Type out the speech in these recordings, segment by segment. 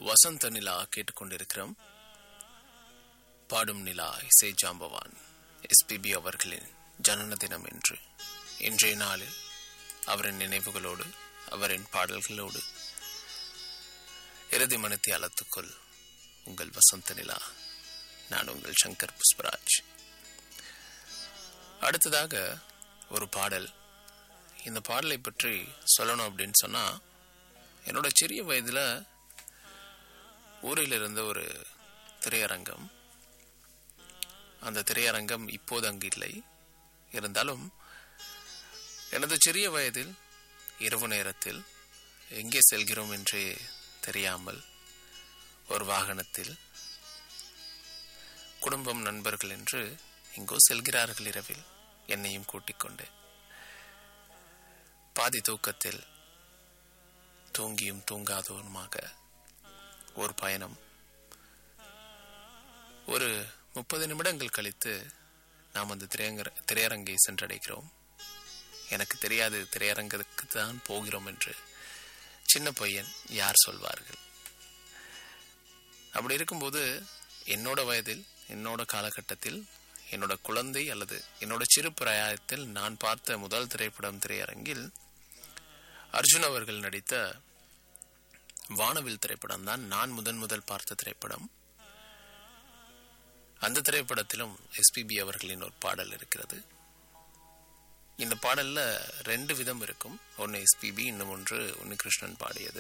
வசந்த நிலா கேட்டுக்கொண்டிருக்கிறோம் பாடும் நிலா இசை ஜாம்பவான் எஸ்பிபி அவர்களின் ஜனன தினம் என்று இன்றைய நாளில் அவரின் நினைவுகளோடு அவரின் பாடல்களோடு இறுதி மனத்தை அலத்துக்குள் உங்கள் வசந்த நிலா நான் உங்கள் சங்கர் புஷ்பராஜ் அடுத்ததாக ஒரு பாடல் இந்த பாடலை பற்றி சொல்லணும் அப்படின்னு சொன்னா என்னோட சிறிய வயதுல ஊரில் இருந்த ஒரு திரையரங்கம் அந்த திரையரங்கம் இப்போது அங்கு இல்லை இருந்தாலும் எனது சிறிய வயதில் இரவு நேரத்தில் எங்கே செல்கிறோம் என்றே தெரியாமல் ஒரு வாகனத்தில் குடும்பம் நண்பர்கள் என்று எங்கோ செல்கிறார்கள் இரவில் என்னையும் கூட்டிக் கொண்டு பாதி தூக்கத்தில் தூங்கியும் தூங்காதவனுமாக ஒரு பயணம் ஒரு முப்பது நிமிடங்கள் கழித்து நாம் அந்த திரையங்க திரையரங்கை சென்றடைகிறோம் எனக்கு தெரியாது திரையரங்கத்துக்கு தான் போகிறோம் என்று சின்ன பையன் யார் சொல்வார்கள் அப்படி இருக்கும்போது என்னோட வயதில் என்னோட காலகட்டத்தில் என்னோட குழந்தை அல்லது என்னோட சிறு பிராயத்தில் நான் பார்த்த முதல் திரைப்படம் திரையரங்கில் அர்ஜுன் அவர்கள் நடித்த வானவில் திரைப்படம் தான் நான் முதன் முதல் பார்த்த திரைப்படம் அந்த திரைப்படத்திலும் எஸ்பிபி அவர்களின் ஒரு பாடல் இருக்கிறது இந்த பாடல்ல ரெண்டு விதம் இருக்கும் ஒன்று எஸ்பிபி இன்னும் ஒன்று உன்னிகிருஷ்ணன் பாடியது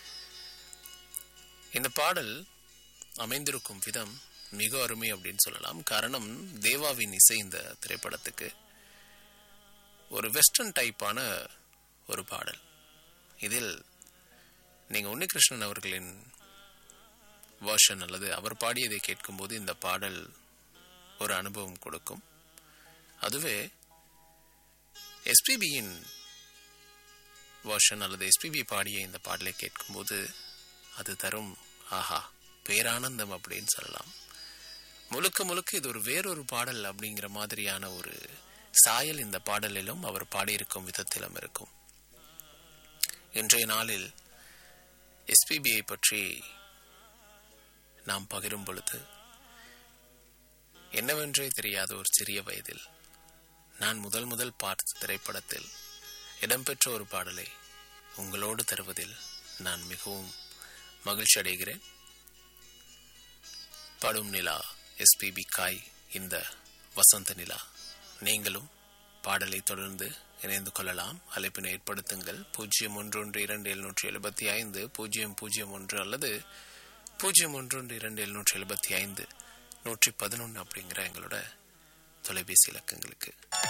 இந்த பாடல் அமைந்திருக்கும் விதம் மிக அருமை அப்படின்னு சொல்லலாம் காரணம் தேவாவின் இசை இந்த திரைப்படத்துக்கு ஒரு வெஸ்டர்ன் டைப்பான ஒரு பாடல் இதில் நீங்க உன்னிகிருஷ்ணன் அவர்களின் வேர்ஷன் அல்லது அவர் பாடியதை கேட்கும்போது இந்த பாடல் ஒரு அனுபவம் கொடுக்கும் அதுவே எஸ்பிபியின் வேர்ஷன் அல்லது எஸ்பிபி பாடிய இந்த பாடலை கேட்கும்போது அது தரும் ஆஹா பேரானந்தம் அப்படின்னு சொல்லலாம் முழுக்க முழுக்க இது ஒரு வேறொரு பாடல் அப்படிங்கிற மாதிரியான ஒரு சாயல் இந்த பாடலிலும் அவர் பாடியிருக்கும் விதத்திலும் இருக்கும் இன்றைய நாளில் எஸ்பிபியை பற்றி நாம் பகிரும் பொழுது என்னவென்றே தெரியாத ஒரு சிறிய வயதில் நான் முதல் முதல் பார்த்த திரைப்படத்தில் இடம்பெற்ற ஒரு பாடலை உங்களோடு தருவதில் நான் மிகவும் மகிழ்ச்சி அடைகிறேன் படும் நிலா எஸ்பிபி காய் இந்த வசந்த நிலா நீங்களும் பாடலை தொடர்ந்து இணைந்து கொள்ளலாம் அழைப்பினை ஏற்படுத்துங்கள் பூஜ்ஜியம் ஒன்று ஒன்று இரண்டு எழுநூற்றி எழுபத்தி ஐந்து பூஜ்ஜியம் பூஜ்ஜியம் ஒன்று அல்லது பூஜ்ஜியம் ஒன்று ஒன்று இரண்டு எழுநூற்றி எழுபத்தி ஐந்து நூற்றி பதினொன்று அப்படிங்கிற எங்களோட தொலைபேசி இலக்கங்களுக்கு